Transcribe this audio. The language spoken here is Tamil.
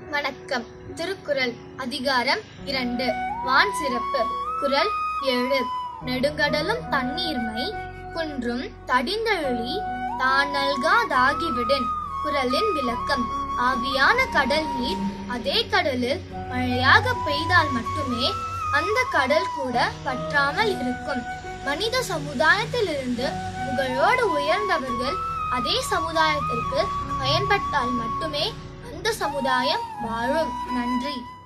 வணக்கம் திருக்குறள் அதிகாரம் இரண்டு வான் சிறப்பு குறள் ஏழு நெடுங்கடலும் தண்ணீர்மை குன்றும் தடிந்தழி தான் நல்காதாகிவிடின் குறளின் விளக்கம் ஆவியான கடல் நீர் அதே கடலில் மழையாக பெய்தால் மட்டுமே அந்த கடல் கூட வற்றாமல் இருக்கும் மனித சமுதாயத்திலிருந்து புகழோடு உயர்ந்தவர்கள் அதே சமுதாயத்திற்கு பயன்பட்டால் மட்டுமே அந்த சமுதாயம் வாழும் நன்றி